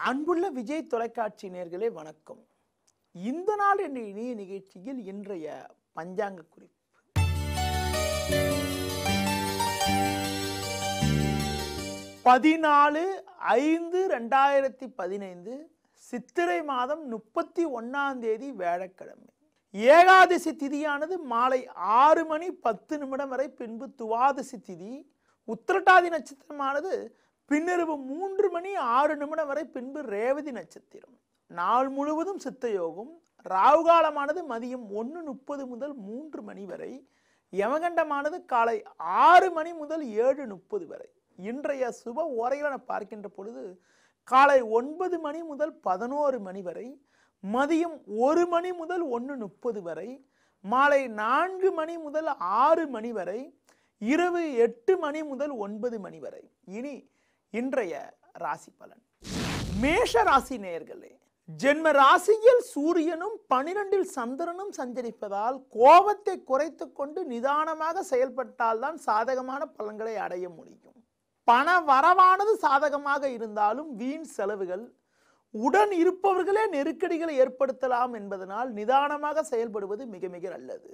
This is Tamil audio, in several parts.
அன்புள்ள விஜய் தொலைக்காட்சி நேர்களே வணக்கம் இந்த நாள் என்ற இனிய நிகழ்ச்சியில் இன்றைய பஞ்சாங்க குறிப்பு பதினாலு ஐந்து ரெண்டாயிரத்தி பதினைந்து சித்திரை மாதம் முப்பத்தி ஒன்னாம் தேதி வியாழக்கிழமை ஏகாதசி திதியானது மாலை ஆறு மணி பத்து நிமிடம் வரை பின்பு துவாதசி திதி உத்திரட்டாதி நட்சத்திரமானது பின்னிரவு மூன்று மணி ஆறு நிமிடம் வரை பின்பு ரேவதி நட்சத்திரம் நாள் முழுவதும் சித்த யோகம் ராவுகாலமானது மதியம் ஒன்று முப்பது முதல் மூன்று மணி வரை யமகண்டமானது காலை ஆறு மணி முதல் ஏழு முப்பது வரை இன்றைய சுப ஓரைகளை பார்க்கின்ற பொழுது காலை ஒன்பது மணி முதல் பதினோரு மணி வரை மதியம் ஒரு மணி முதல் ஒன்று முப்பது வரை மாலை நான்கு மணி முதல் ஆறு மணி வரை இரவு எட்டு மணி முதல் ஒன்பது மணி வரை இனி இன்றைய ராசி பலன் மேஷ ராசி நேயர்களே ஜென்ம ராசியில் சூரியனும் பனிரெண்டில் சந்திரனும் சஞ்சரிப்பதால் கோபத்தை குறைத்து கொண்டு நிதானமாக செயல்பட்டால்தான் சாதகமான பலன்களை அடைய முடியும் பண வரவானது சாதகமாக இருந்தாலும் வீண் செலவுகள் உடன் இருப்பவர்களே நெருக்கடிகளை ஏற்படுத்தலாம் என்பதனால் நிதானமாக செயல்படுவது மிக மிக நல்லது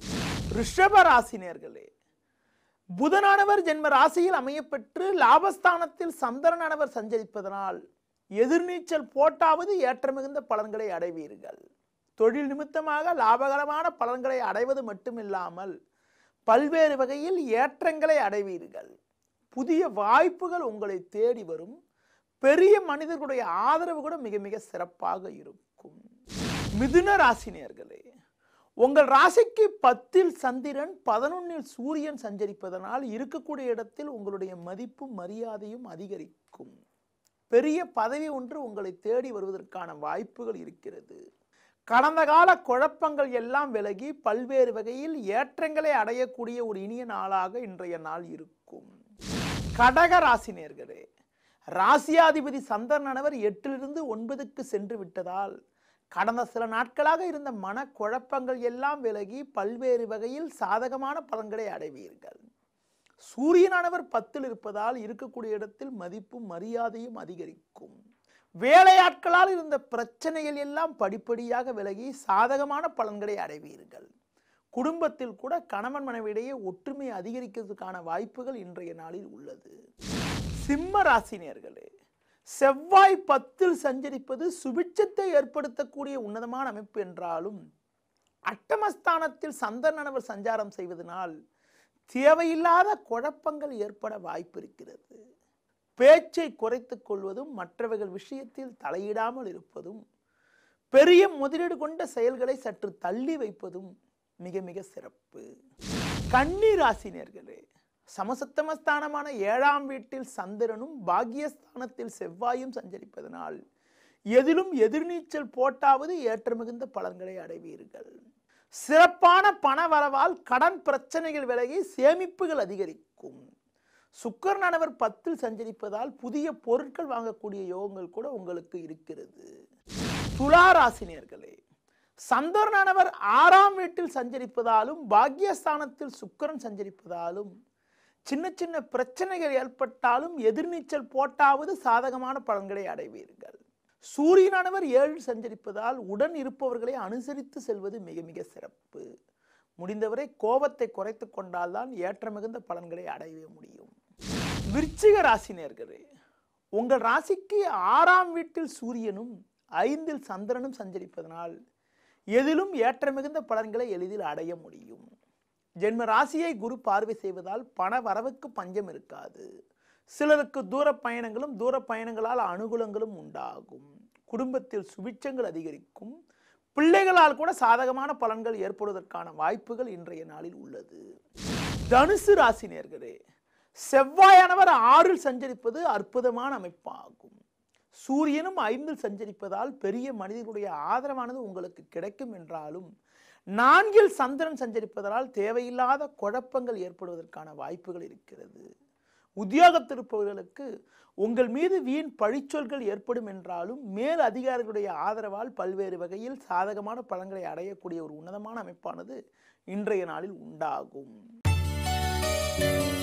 ரிஷப ராசினியர்களே புதனானவர் ஜென்ம ராசியில் அமையப்பெற்று லாபஸ்தானத்தில் சந்திரனானவர் சஞ்சரிப்பதனால் எதிர்நீச்சல் போட்டாவது ஏற்ற மிகுந்த பலன்களை அடைவீர்கள் தொழில் நிமித்தமாக லாபகரமான பலன்களை அடைவது மட்டுமில்லாமல் பல்வேறு வகையில் ஏற்றங்களை அடைவீர்கள் புதிய வாய்ப்புகள் உங்களை தேடி வரும் பெரிய மனிதர்களுடைய ஆதரவு கூட மிக மிக சிறப்பாக இருக்கும் மிதுன ராசினியர்களே உங்கள் ராசிக்கு பத்தில் சந்திரன் பதினொன்னில் சூரியன் சஞ்சரிப்பதனால் இருக்கக்கூடிய இடத்தில் உங்களுடைய மதிப்பும் மரியாதையும் அதிகரிக்கும் பெரிய பதவி ஒன்று உங்களை தேடி வருவதற்கான வாய்ப்புகள் இருக்கிறது கடந்த கால குழப்பங்கள் எல்லாம் விலகி பல்வேறு வகையில் ஏற்றங்களை அடையக்கூடிய ஒரு இனிய நாளாக இன்றைய நாள் இருக்கும் கடக ராசினியர்களே ராசியாதிபதி சந்திரனவர் எட்டிலிருந்து ஒன்பதுக்கு சென்று விட்டதால் கடந்த சில நாட்களாக இருந்த மனக்குழப்பங்கள் எல்லாம் விலகி பல்வேறு வகையில் சாதகமான பலன்களை அடைவீர்கள் சூரியனானவர் பத்தில் இருப்பதால் இருக்கக்கூடிய இடத்தில் மதிப்பும் மரியாதையும் அதிகரிக்கும் வேலையாட்களால் இருந்த பிரச்சனைகள் எல்லாம் படிப்படியாக விலகி சாதகமான பலன்களை அடைவீர்கள் குடும்பத்தில் கூட கணவன் மனைவியிடையே ஒற்றுமை அதிகரிக்கிறதுக்கான வாய்ப்புகள் இன்றைய நாளில் உள்ளது சிம்ம ராசினியர்களே செவ்வாய் பத்தில் சஞ்சரிப்பது சுபிட்சத்தை ஏற்படுத்தக்கூடிய உன்னதமான அமைப்பு என்றாலும் அட்டமஸ்தானத்தில் சந்திரனவர் சஞ்சாரம் செய்வதனால் தேவையில்லாத குழப்பங்கள் ஏற்பட வாய்ப்பு இருக்கிறது பேச்சை குறைத்துக் கொள்வதும் மற்றவர்கள் விஷயத்தில் தலையிடாமல் இருப்பதும் பெரிய முதலீடு கொண்ட செயல்களை சற்று தள்ளி வைப்பதும் மிக மிக சிறப்பு கன்னி ராசினியர்களே சமசத்தமஸ்தானமான ஏழாம் வீட்டில் சந்திரனும் பாக்கியஸ்தானத்தில் செவ்வாயும் சஞ்சரிப்பதனால் எதிலும் எதிர்நீச்சல் போட்டாவது ஏற்ற மிகுந்த பலன்களை அடைவீர்கள் சிறப்பான பண வரவால் கடன் பிரச்சனைகள் விலகி சேமிப்புகள் அதிகரிக்கும் சுக்கரனானவர் பத்தில் சஞ்சரிப்பதால் புதிய பொருட்கள் வாங்கக்கூடிய யோகங்கள் கூட உங்களுக்கு இருக்கிறது துலா ராசினியர்களே சந்திரனானவர் ஆறாம் வீட்டில் சஞ்சரிப்பதாலும் பாக்கியஸ்தானத்தில் சுக்கரன் சஞ்சரிப்பதாலும் சின்ன சின்ன பிரச்சனைகள் ஏற்பட்டாலும் எதிர்நீச்சல் போட்டாவது சாதகமான பலன்களை அடைவீர்கள் சூரியனானவர் ஏழு சஞ்சரிப்பதால் உடன் இருப்பவர்களை அனுசரித்து செல்வது மிக மிக சிறப்பு முடிந்தவரை கோபத்தை குறைத்து கொண்டால்தான் ஏற்ற மிகுந்த பலன்களை அடைய முடியும் விருச்சிக ராசினியர்களே உங்கள் ராசிக்கு ஆறாம் வீட்டில் சூரியனும் ஐந்தில் சந்திரனும் சஞ்சரிப்பதனால் எதிலும் ஏற்ற மிகுந்த பலன்களை எளிதில் அடைய முடியும் ஜென்ம ராசியை குரு பார்வை செய்வதால் பண வரவுக்கு பஞ்சம் இருக்காது சிலருக்கு தூர பயணங்களும் தூர பயணங்களால் அனுகூலங்களும் உண்டாகும் குடும்பத்தில் சுபிட்சங்கள் அதிகரிக்கும் பிள்ளைகளால் கூட சாதகமான பலன்கள் ஏற்படுவதற்கான வாய்ப்புகள் இன்றைய நாளில் உள்ளது தனுசு ராசினியர்களே செவ்வாயானவர் ஆறில் சஞ்சரிப்பது அற்புதமான அமைப்பாகும் சூரியனும் ஐந்தில் சஞ்சரிப்பதால் பெரிய மனிதர்களுடைய ஆதரவானது உங்களுக்கு கிடைக்கும் என்றாலும் நான்கில் சந்திரன் சஞ்சரிப்பதால் தேவையில்லாத குழப்பங்கள் ஏற்படுவதற்கான வாய்ப்புகள் இருக்கிறது உத்தியோகத்தில் இருப்பவர்களுக்கு உங்கள் மீது வீண் பழிச்சொல்கள் ஏற்படும் என்றாலும் மேல் அதிகாரிகளுடைய ஆதரவால் பல்வேறு வகையில் சாதகமான பலன்களை அடையக்கூடிய ஒரு உன்னதமான அமைப்பானது இன்றைய நாளில் உண்டாகும்